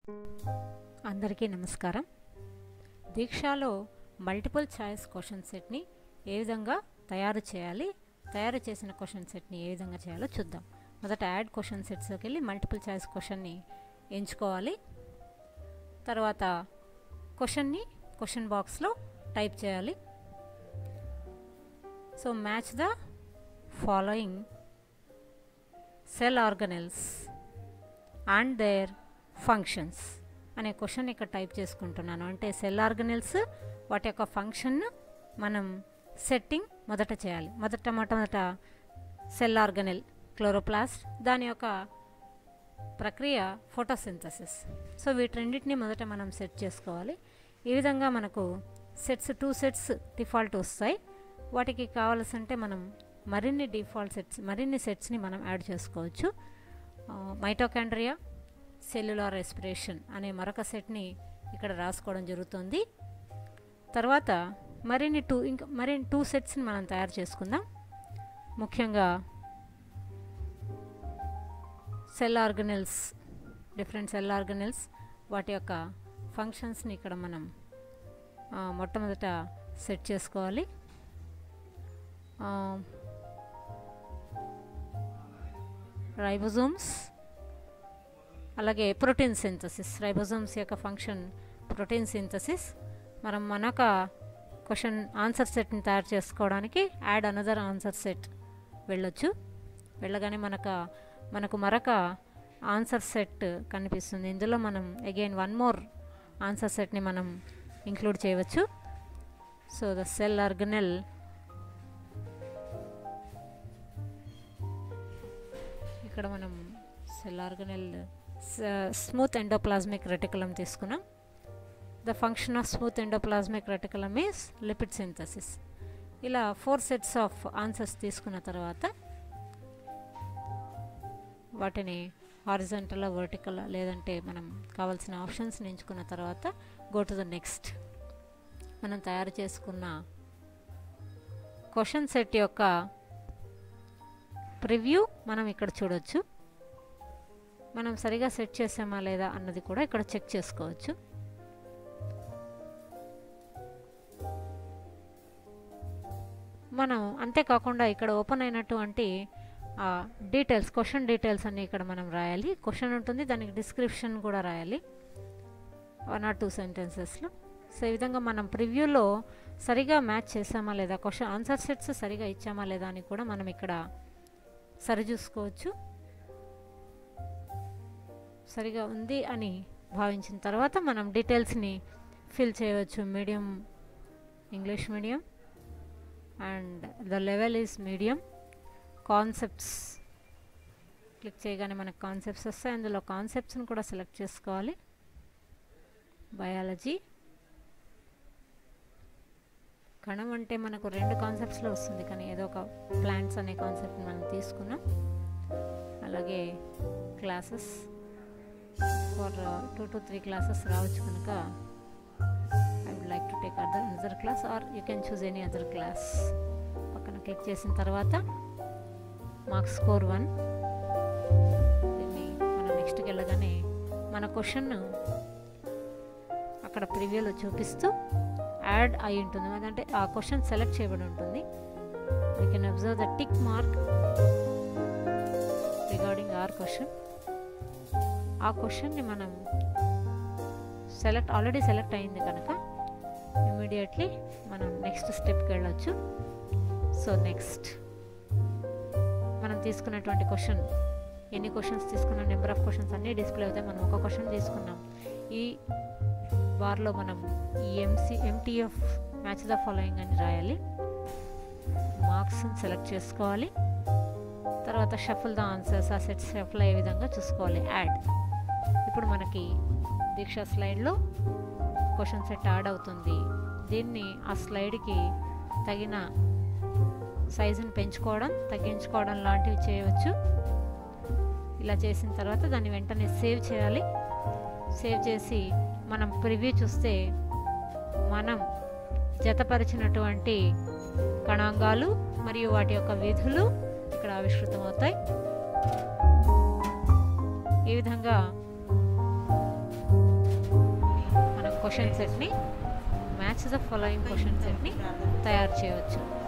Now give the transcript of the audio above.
అందరికీ నమస్కారం దీక్షలో మల్టిపుల్ ఛాయిస్ క్వశ్చన్ సెట్ని ఏ విధంగా తయారు చేయాలి తయారు చేసిన క్వశ్చన్ సెట్ని ఏ విధంగా చేయాలో చూద్దాం మొదట యాడ్ క్వశ్చన్ సెట్స్లోకి వెళ్ళి మల్టిపుల్ ఛాయిస్ క్వశ్చన్ని ఎంచుకోవాలి తర్వాత క్వశ్చన్ని క్వశ్చన్ బాక్స్లో టైప్ చేయాలి so match the following cell organelles and their functions అనే క్వశ్చన్ ఇక్కడ టైప్ చేసుకుంటున్నాను అంటే సెల్ ఆర్గనెల్స్ వాటి యొక్క ఫంక్షన్ మనం సెట్టింగ్ మొదట చేయాలి మొదట మొట్టమొదట సెల్ ఆర్గనెల్ క్లోరోప్లాస్ట్ దాని యొక్క ప్రక్రియ ఫోటోసింథసిస్ సో వీటన్నిటిని మొదట మనం సెట్ చేసుకోవాలి ఈ విధంగా మనకు సెట్స్ టూ సెట్స్ డిఫాల్ట్ వస్తాయి వాటికి కావాల్సింటే మనం మరిన్ని డిఫాల్ట్ సెట్స్ మరిన్ని సెట్స్ని మనం యాడ్ చేసుకోవచ్చు మైటోకాండ్రియా సెల్యులార్ రెస్పిరేషన్ అనే మరొక సెట్ని ఇక్కడ రాసుకోవడం జరుగుతుంది తర్వాత మరిన్ని టూ ఇంకా మరిన్ని టూ సెట్స్ని మనం తయారు చేసుకుందాం ముఖ్యంగా cell organelles different cell organelles వాటి యొక్క ఫంక్షన్స్ని ఇక్కడ మనం మొట్టమొదట సెట్ చేసుకోవాలి రైబోజోమ్స్ అలాగే ప్రోటీన్ సింథసిస్ రైబోజోమ్స్ యొక్క ఫంక్షన్ ప్రోటీన్ సింథసిస్ మనం మనొక క్వశ్చన్ ఆన్సర్ సెట్ని తయారు చేసుకోవడానికి యాడ్ అనదర్ ఆన్సర్ సెట్ వెళ్ళొచ్చు వెళ్ళగానే మనకు మనకు మరొక ఆన్సర్ సెట్ కనిపిస్తుంది ఇందులో మనం అగైన్ వన్ మోర్ ఆన్సర్ సెట్ని మనం ఇంక్లూడ్ చేయవచ్చు సో ద సెల్ ఆర్గనెల్ ఇక్కడ మనం cell organelle smooth endoplasmic reticulum తీసుకున్నాం the function of smooth endoplasmic reticulum is lipid synthesis ఇలా ఫోర్ సెట్స్ ఆఫ్ ఆన్సర్స్ తీసుకున్న తర్వాత వాటిని హారిజంటల్ వర్టికల్ లేదంటే మనం కావాల్సిన ఆప్షన్స్ని ఎంచుకున్న తర్వాత గో టు ద నెక్స్ట్ మనం తయారు చేసుకున్న క్వశ్చన్ సెట్ యొక్క ప్రివ్యూ మనం ఇక్కడ చూడొచ్చు మనం సరిగా సెట్ చేసామా లేదా అన్నది కూడా ఇక్కడ చెక్ చేసుకోవచ్చు మనం అంతేకాకుండా ఇక్కడ ఓపెన్ అయినటువంటి డీటెయిల్స్ క్వశ్చన్ డీటెయిల్స్ అన్ని ఇక్కడ మనం రాయాలి క్వశ్చన్ ఉంటుంది దానికి డిస్క్రిప్షన్ కూడా రాయాలి వన్ ఆర్ టూ సెంటెన్సెస్లో సో ఈ విధంగా మనం ప్రివ్యూలో సరిగా మ్యాచ్ చేసామా లేదా క్వశ్చన్ ఆన్సర్ సెట్స్ సరిగా ఇచ్చామా లేదా అని కూడా మనం ఇక్కడ సరిచూసుకోవచ్చు సరిగా ఉంది అని భావించిన తర్వాత మనం డీటెయిల్స్ని ఫిల్ చేయవచ్చు medium English medium and the level is medium concepts click చేయగానే మనకు కాన్సెప్ట్స్ వస్తాయి అందులో కాన్సెప్ట్స్ని కూడా సెలెక్ట్ చేసుకోవాలి బయాలజీ కణం అంటే మనకు రెండు కాన్సెప్ట్స్లో వస్తుంది కానీ ఏదో ఒక ప్లాంట్స్ అనే కాన్సెప్ట్ని మనం తీసుకున్నాం అలాగే classes for two to three classes రావచ్చు కనుక I would like to take other other class or you can choose any other class పక్కన క్లిక్ చేసిన తర్వాత మార్క్స్ స్కోర్ వన్ దీన్ని మనం నెక్స్ట్కి వెళ్ళగానే మన క్వశ్చన్ అక్కడ ప్రివ్యూలో చూపిస్తూ యాడ్ అయి ఉంటుంది అదంటే ఆ క్వశ్చన్ సెలెక్ట్ చేయబడి ఉంటుంది we can observe the tick mark regarding our question ఆ క్వశ్చన్ని మనం సెలెక్ట్ ఆల్రెడీ సెలెక్ట్ అయింది కనుక ఇమీడియట్లీ మనం నెక్స్ట్ స్టెప్కి వెళ్ళొచ్చు సో నెక్స్ట్ మనం తీసుకున్నటువంటి క్వశ్చన్ ఎన్ని క్వశ్చన్స్ తీసుకున్న నెంబర్ ఆఫ్ క్వశ్చన్స్ అన్నీ డిస్ప్లే అవుతాయి మనం ఒక క్వశ్చన్ తీసుకున్నాం ఈ బార్లో మనం ఈ MC MTF match the following అని రాయాలి మార్క్స్ని సెలెక్ట్ చేసుకోవాలి తర్వాత షఫుల్ ద ఆన్సర్స్ ఆ సెట్ షఫుల్ అయ్యే విధంగా చూసుకోవాలి యాడ్ ఇప్పుడు మనకి దీక్ష స్లైడ్లో క్వశ్చన్ సెట్ యాడ్ అవుతుంది దీన్ని ఆ స్లైడ్కి తగిన సైజుని పెంచుకోవడం తగ్గించుకోవడం లాంటివి చేయవచ్చు ఇలా చేసిన తర్వాత దాన్ని వెంటనే సేవ్ చేయాలి సేవ్ చేసి మనం ప్రివ్యూ చూస్తే మనం జతపరిచినటువంటి కణాంగాలు మరియు వాటి యొక్క విధులు ఇక్కడ ఆవిష్కృతమవుతాయి ఈ విధంగా క్వశ్చన్ సెట్ని మ్యాచ్ ద ఫాలోయింగ్ క్వశ్చన్ సెట్ని తయారు చేయవచ్చు